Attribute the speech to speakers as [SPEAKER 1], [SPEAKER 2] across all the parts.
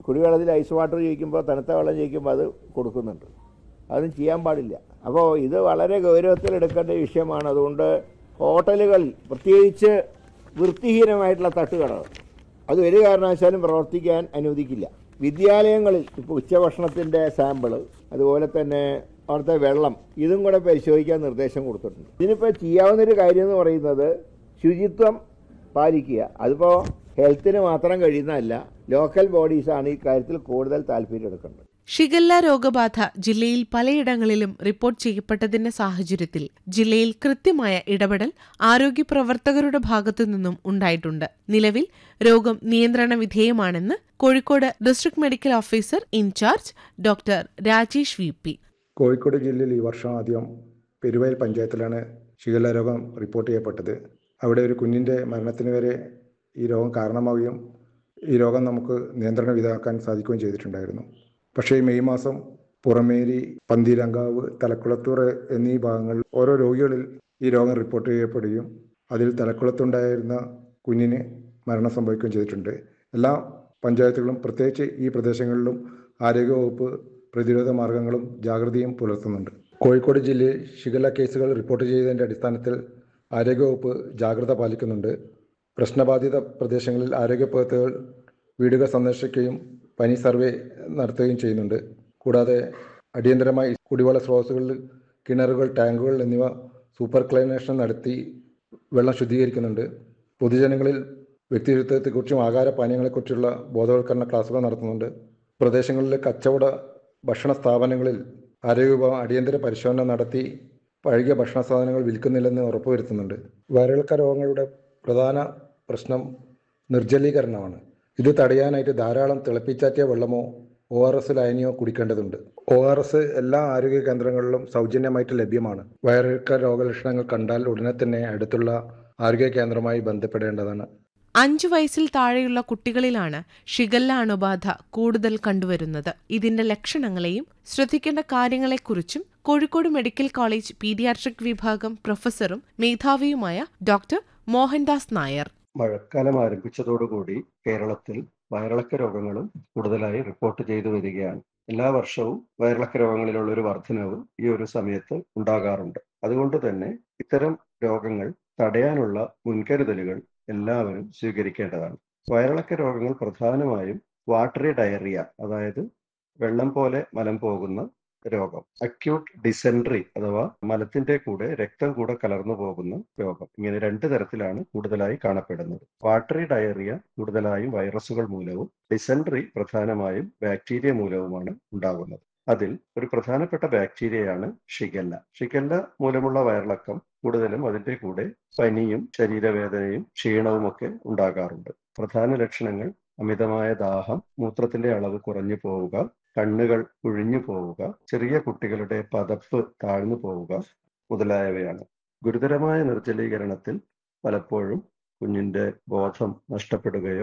[SPEAKER 1] കുടിവെള്ളത്തിൽ ice water ചോദിക്കുമ്പോൾ തണുത്ത വെള്ളം ചോദിക്കുമ്പോൾ അത് കൊടുക്കുന്നുണ്ട് അതൊന്നും ചെയ്യാൻ പാടില്ല അപ്പോൾ ഇത് വളരെ ഗൗരവത്തിൽ എടുക്കേണ്ട വിഷയമാണ് അതുകൊണ്ട് ഹോട്ടലുകളിൽ പ്രത്യേകിച്ച് വൃത്തിഹീനമായിട്ടുള്ള തട്ടുകടകൾ അത് ഒരു കാരണവശാലും പ്രവർത്തിക്കാൻ അനുവദിക്കില്ല വിദ്യാലയങ്ങളിൽ ഇപ്പോൾ ഉച്ചഭക്ഷണത്തിൻ്റെ സാമ്പിള് അതുപോലെ തന്നെ അവിടുത്തെ വെള്ളം ഇതും കൂടെ പരിശോധിക്കാൻ നിർദ്ദേശം കൊടുത്തിട്ടുണ്ട് ഇതിനിപ്പോൾ ചെയ്യാവുന്നൊരു കാര്യം എന്ന് പറയുന്നത് ശുചിത്വം പാലിക്കുക അതിപ്പോൾ ഹെൽത്തിന് മാത്രം കഴിയുന്നതല്ല ലോക്കൽ ബോഡീസാണ് ഈ കാര്യത്തിൽ കൂടുതൽ താല്പര്യം എടുക്കേണ്ടത്
[SPEAKER 2] ഷിഗല്ല രോഗബാധ ജില്ലയിൽ പലയിടങ്ങളിലും റിപ്പോർട്ട് ചെയ്യപ്പെട്ടതിന്റെ സാഹചര്യത്തിൽ ജില്ലയിൽ കൃത്യമായ ഇടപെടൽ ആരോഗ്യ പ്രവർത്തകരുടെ ഭാഗത്തു നിന്നും ഉണ്ടായിട്ടുണ്ട് നിലവിൽ രോഗം നിയന്ത്രണ വിധേയമാണെന്ന് Kozhikode district medical officer in charge doctor Rajesh V P
[SPEAKER 3] Kozhikode ജില്ലയിൽ ഈ വർഷം ആദ്യം പെരുവയൽ പഞ്ചായത്തിലാണ് ഷിഗല്ല രോഗം റിപ്പോർട്ട് ചെയ്യപ്പെട്ടത് അവിടെ ഒരു കുഞ്ഞിൻ്റെ മരണത്തിന് വരെ ഈ രോഗം കാരണമാവുകയും ഈ രോഗം നമുക്ക് നിയന്ത്രണ വിധമാക്കാൻ സാധിക്കുകയും ചെയ്തിട്ടുണ്ടായിരുന്നു പക്ഷേ ഈ മെയ് മാസം പുറമേരി പന്തീരങ്കാവ് തലക്കുളത്തൂർ എന്നീ ഭാഗങ്ങളിൽ ഓരോ രോഗികളിൽ ഈ രോഗം റിപ്പോർട്ട് ചെയ്യപ്പെടുകയും അതിൽ തലക്കുളത്തുണ്ടായിരുന്ന കുഞ്ഞിന് മരണം സംഭവിക്കുകയും ചെയ്തിട്ടുണ്ട് എല്ലാ പഞ്ചായത്തുകളും പ്രത്യേകിച്ച് ഈ പ്രദേശങ്ങളിലും ആരോഗ്യവകുപ്പ് പ്രതിരോധ മാർഗങ്ങളും ജാഗ്രതയും പുലർത്തുന്നുണ്ട് കോഴിക്കോട് ജില്ലയിൽ ഷിഗല്ല കേസുകൾ റിപ്പോർട്ട് ചെയ്തതിൻ്റെ അടിസ്ഥാനത്തിൽ ആരോഗ്യവകുപ്പ് ജാഗ്രത പാലിക്കുന്നുണ്ട് പ്രശ്നബാധിത പ്രദേശങ്ങളിൽ ആരോഗ്യ പ്രവർത്തകർ വീടുകൾ സന്ദർശിക്കുകയും പനി സർവേ നടത്തുകയും ചെയ്യുന്നുണ്ട് കൂടാതെ അടിയന്തരമായി കുടിവെള്ള സ്രോതസ്സുകളിൽ കിണറുകൾ ടാങ്കുകൾ എന്നിവ സൂപ്പർ ക്ലൈനേഷൻ നടത്തി വെള്ളം ശുദ്ധീകരിക്കുന്നുണ്ട് പൊതുജനങ്ങളിൽ വ്യക്തിത്വത്തെക്കുറിച്ചും ആഹാരപാനീയങ്ങളെക്കുറിച്ചുള്ള ബോധവൽക്കരണ ക്ലാസുകൾ നടത്തുന്നുണ്ട് പ്രദേശങ്ങളിലെ കച്ചവട ഭക്ഷണ സ്ഥാപനങ്ങളിൽ ആരോഗ്യ വിഭാഗം അടിയന്തര പരിശോധന നടത്തി പഴകിയ ഭക്ഷണ സാധനങ്ങൾ വിൽക്കുന്നില്ലെന്ന് ഉറപ്പുവരുത്തുന്നുണ്ട് വയറിളക്ക രോഗങ്ങളുടെ പ്രധാന പ്രശ്നം നിർജ്ജലീകരണമാണ് ഇത് തടയാനായിട്ട് ധാരാളം തിളപ്പിച്ചാറ്റിയ വെള്ളമോ ഒ ആർ എസ് ലായനിയോ കുടിക്കേണ്ടതുണ്ട് ഒ ആർ എസ് എല്ലാ ആരോഗ്യ കേന്ദ്രങ്ങളിലും സൗജന്യമായിട്ട് ലഭ്യമാണ് വയറിളക്ക രോഗലക്ഷണങ്ങൾ കണ്ടാൽ ഉടനെ തന്നെ അടുത്തുള്ള ആരോഗ്യ കേന്ദ്രവുമായി ബന്ധപ്പെടേണ്ടതാണ്
[SPEAKER 2] അഞ്ചു വയസ്സിൽ താഴെയുള്ള കുട്ടികളിലാണ് ഷിഗല്ല അണുബാധ കൂടുതൽ കണ്ടുവരുന്നത് ഇതിന്റെ ലക്ഷണങ്ങളെയും ശ്രദ്ധിക്കേണ്ട കാര്യങ്ങളെക്കുറിച്ചും കോഴിക്കോട് മെഡിക്കൽ കോളേജ് പീഡിയാട്രിക് വിഭാഗം പ്രൊഫസറും മേധാവിയുമായ ഡോക്ടർ മോഹൻദാസ് നായർ
[SPEAKER 4] മഴക്കാലം ആരംഭിച്ചതോടുകൂടി കേരളത്തിൽ വയറിളക്ക രോഗങ്ങളും കൂടുതലായി റിപ്പോർട്ട് ചെയ്തു വരികയാണ് എല്ലാ വർഷവും വയറിളക്ക രോഗങ്ങളിലുള്ള ഒരു വർധനവ് ഈ ഒരു സമയത്ത് ഉണ്ടാകാറുണ്ട് അതുകൊണ്ട് തന്നെ ഇത്തരം രോഗങ്ങൾ തടയാനുള്ള മുൻകരുതലുകൾ എല്ലാവരും സ്വീകരിക്കേണ്ടതാണ് വയറിളക്ക രോഗങ്ങൾ പ്രധാനമായും വാട്ടറി ഡയറിയ അതായത് വെള്ളം പോലെ മലം പോകുന്ന രോഗം അക്യൂട്ട് ഡിസെൻട്രി അഥവാ മലത്തിന്റെ കൂടെ രക്തം കൂടെ കലർന്നു പോകുന്ന രോഗം ഇങ്ങനെ രണ്ട് തരത്തിലാണ് കൂടുതലായി കാണപ്പെടുന്നത് വാട്ടറി ഡയറിയ കൂടുതലായും വൈറസുകൾ മൂലവും ഡിസെൻട്രി പ്രധാനമായും ബാക്ടീരിയ മൂലവുമാണ് ഉണ്ടാകുന്നത് അതിൽ ഒരു പ്രധാനപ്പെട്ട ബാക്ടീരിയയാണ് ഷിഗല്ല ഷിഗല്ല മൂലമുള്ള വയറിളക്കം കൂടുതലും അതിന്റെ കൂടെ പനിയും ശരീരവേദനയും ക്ഷീണവും ഒക്കെ ഉണ്ടാകാറുണ്ട് പ്രധാന ലക്ഷണങ്ങൾ അമിതമായ ദാഹം മൂത്രത്തിന്റെ അളവ് കുറഞ്ഞു പോവുക കണ്ണുകൾ കുഴിഞ്ഞു പോവുക ചെറിയ കുട്ടികളുടെ പതപ്പ് താഴ്ന്നു പോവുക മുതലായവയാണ് ഗുരുതരമായ നിർജ്ജലീകരണത്തിൽ പലപ്പോഴും കുഞ്ഞിന്റെ ബോധം നഷ്ടപ്പെടുകയോ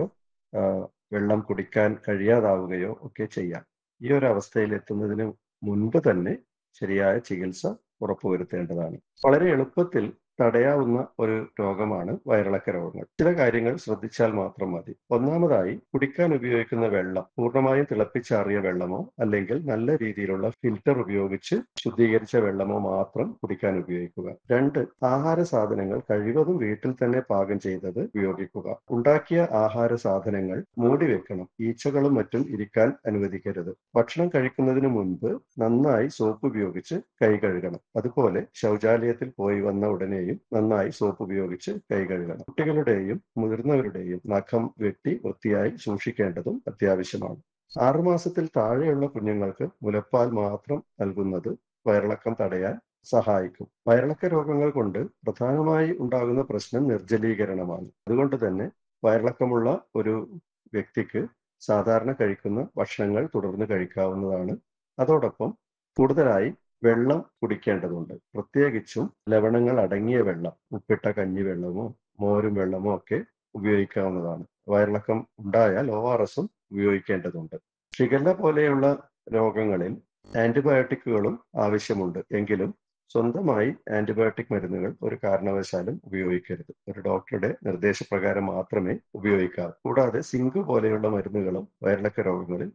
[SPEAKER 4] വെള്ളം കുടിക്കാൻ കഴിയാതാവുകയോ ഒക്കെ ചെയ്യാം ഈ ഒരു അവസ്ഥയിൽ എത്തുന്നതിന് മുൻപ് തന്നെ ശരിയായ ചികിത്സ ഉറപ്പുവരുത്തേണ്ടതാണ് വളരെ എളുപ്പത്തിൽ തടയാവുന്ന ഒരു രോഗമാണ് വയറിളക്ക രോഗങ്ങൾ ചില കാര്യങ്ങൾ ശ്രദ്ധിച്ചാൽ മാത്രം മതി ഒന്നാമതായി കുടിക്കാൻ ഉപയോഗിക്കുന്ന വെള്ളം പൂർണ്ണമായും തിളപ്പിച്ചാറിയ വെള്ളമോ അല്ലെങ്കിൽ നല്ല രീതിയിലുള്ള ഫിൽറ്റർ ഉപയോഗിച്ച് ശുദ്ധീകരിച്ച വെള്ളമോ മാത്രം കുടിക്കാൻ ഉപയോഗിക്കുക രണ്ട് ആഹാര സാധനങ്ങൾ കഴിവതും വീട്ടിൽ തന്നെ പാകം ചെയ്തത് ഉപയോഗിക്കുക ഉണ്ടാക്കിയ ആഹാര സാധനങ്ങൾ മൂടി വെക്കണം ഈച്ചകളും മറ്റും ഇരിക്കാൻ അനുവദിക്കരുത് ഭക്ഷണം കഴിക്കുന്നതിന് മുൻപ് നന്നായി സോപ്പ് ഉപയോഗിച്ച് കൈ കഴുകണം അതുപോലെ ശൗചാലയത്തിൽ പോയി വന്ന ഉടനെ നന്നായി സോപ്പ് ഉപയോഗിച്ച് കൈ കഴുകണം കുട്ടികളുടെയും മുതിർന്നവരുടെയും നഖം വെട്ടി വൃത്തിയായി സൂക്ഷിക്കേണ്ടതും അത്യാവശ്യമാണ് ആറുമാസത്തിൽ താഴെയുള്ള കുഞ്ഞുങ്ങൾക്ക് മുലപ്പാൽ മാത്രം നൽകുന്നത് വയറിളക്കം തടയാൻ സഹായിക്കും വയറിളക്ക രോഗങ്ങൾ കൊണ്ട് പ്രധാനമായി ഉണ്ടാകുന്ന പ്രശ്നം നിർജ്ജലീകരണമാണ് അതുകൊണ്ട് തന്നെ വയറിളക്കമുള്ള ഒരു വ്യക്തിക്ക് സാധാരണ കഴിക്കുന്ന ഭക്ഷണങ്ങൾ തുടർന്ന് കഴിക്കാവുന്നതാണ് അതോടൊപ്പം കൂടുതലായി വെള്ളം കുടിക്കേണ്ടതുണ്ട് പ്രത്യേകിച്ചും ലവണങ്ങൾ അടങ്ങിയ വെള്ളം ഉപ്പിട്ട കഞ്ഞി വെള്ളമോ മോരും വെള്ളമോ ഒക്കെ ഉപയോഗിക്കാവുന്നതാണ് വയറിളക്കം ഉണ്ടായാൽ ഒ ആർ എസും ഉപയോഗിക്കേണ്ടതുണ്ട് ഷിഗല്ല പോലെയുള്ള രോഗങ്ങളിൽ ആന്റിബയോട്ടിക്കുകളും ആവശ്യമുണ്ട് എങ്കിലും സ്വന്തമായി ആന്റിബയോട്ടിക് മരുന്നുകൾ ഒരു കാരണവശാലും ഉപയോഗിക്കരുത് ഒരു ഡോക്ടറുടെ നിർദ്ദേശപ്രകാരം മാത്രമേ ഉപയോഗിക്കാവൂ കൂടാതെ സിങ്ക് പോലെയുള്ള മരുന്നുകളും വയറിളക്ക രോഗങ്ങളിൽ